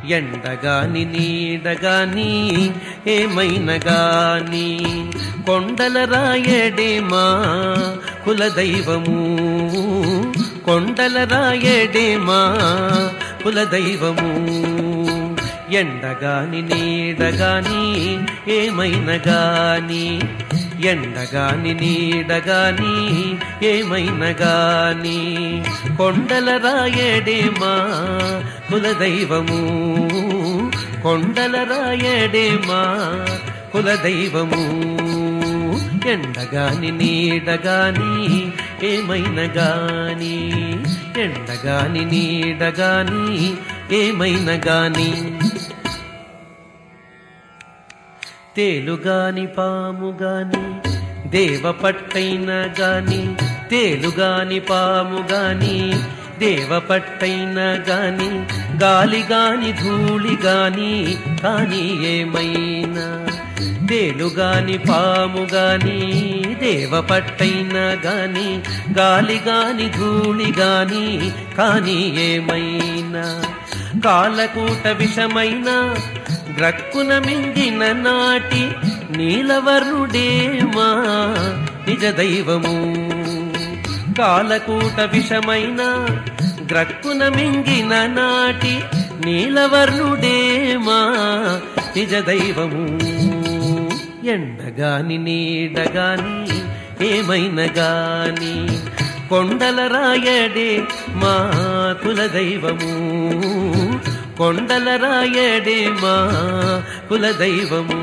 ఎండగాని నీడగాని ఏమైనా గాని కొండల రాయడే మా కులదైవము కొండల రాయడే మా కులదైవము ఎండగాని నీడగాని ఏమైనా గాని ఎండగాని నీడగాని ఏమైనా గాని కొండల రాయడే మా కులదైవము కొండల రాయడే మా కులదైవము ఎండగాని నీడగాని ఏమైనా గాని ఎండగాని నీడగాని ఏమైనా గాని తేలుగాని పాముగాని దేవ పట్టైన గాని తేలుగాని పాముగాని దేవ పట్టైన గాని గాలిగాని ధూళిగాని కాని ఏమైనా తేలుగాని పాముగాని దేవ పట్టైన గాని గాలిగాని ధూళిగాని కాని ఏమైనా కాలకూట విషమైన గ్రక్కున మింగిన నాటి నీలవర్ణుడేమా నిజ దైవము కాలకూట విషమైన గ్రక్కున మింగిన నాటి నీలవర్ణుడేమా నిజ దైవము ఎండగాని నీడగాని ఏమైనా గాని కొండల రాయడే మా కులదైవము కొండల రాయడే మా కులదైవము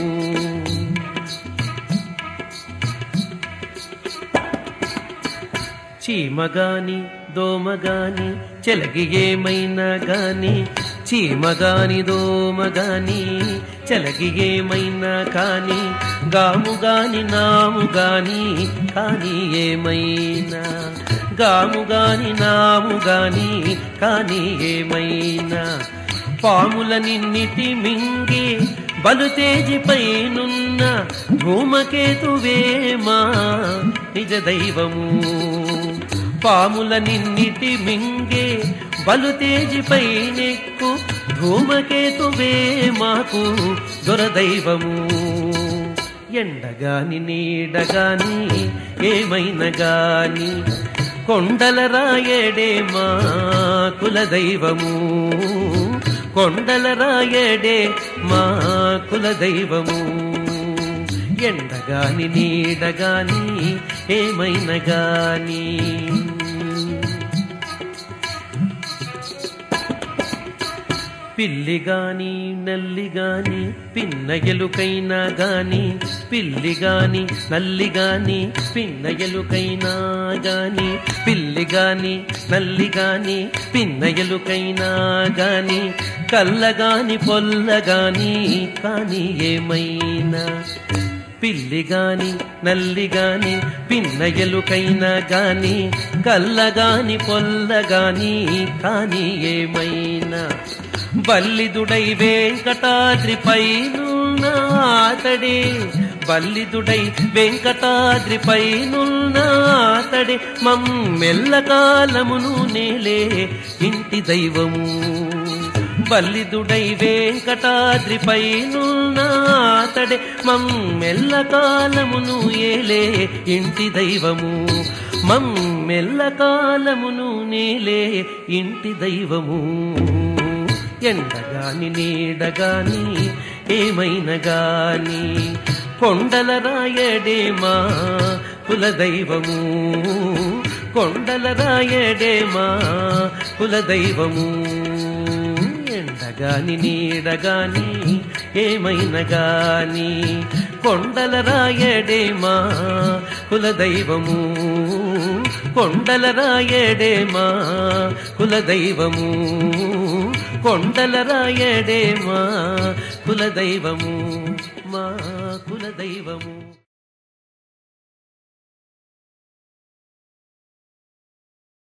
చీమగాని దోమగాని చెలగి ఏమైనా గాని చీమగాని దోమగాని చెలగి ఏమైనా కాని గాముగాని నాముగాని కాని ఏమైనా గాముగాని నాముగాని కాని ఏమైనా పాముల నిన్నిటి మింగి బలుతేజిపైనున్న ధూమకేతువేమా నిజ దైవము పాముల నిన్నిటి మింగే బలుతేజిపై నెక్కు ధూమకేతువే మాకు దొరదైవము ఎండగాని నీడగాని ఏమైనా గాని కొండల రాయడే మా కులదైవము కొండల రాయడే మా కులదైవము ఎండగాని నీడగాని ఏమైనా గాని పిల్లిగాని నల్లిగాని పిన్న ఎలుకైనా గాని పిల్లిగాని నల్లిగాని పిన్న ఎలుకైనా గాని పిల్లిగాని నల్లిగాని పిన్న ఎలుకైనా గాని కల్లగాని పొల్లగాని కాని ఏమైనా పిల్లిగాని నల్లిగాని పిన్న ఎలుకైనా గాని కల్లగాని పొల్లగాని కాని ఏమైనా బల్లిదుడై వెంకటాద్రిపైనున్న అతడే బల్లిదుడై వెంకటాద్రిపైనున్న అతడే మమ్మెల్ల కాలమును నేలే ఇంటి దైవము బల్లిదుడై వెంకటాద్రిపైనున్న అతడే మమ్మెల్ల కాలమును ఏలే ఇంటి దైవము మమ్మెల్ల కాలమును నేలే ఇంటి దైవము ఎండగాని నీడగాని ఏమైనా గాని కొండల రాయడే మా కులదైవము కొండల రాయడే మా కులదైవము ఎండగాని నీడగాని ఏమైనా గాని కొండల రాయడే మా కులదైవము కొండల రాయడే మా కులదైవము కొండల రాయడే మా కులదైవము మా కులదైవము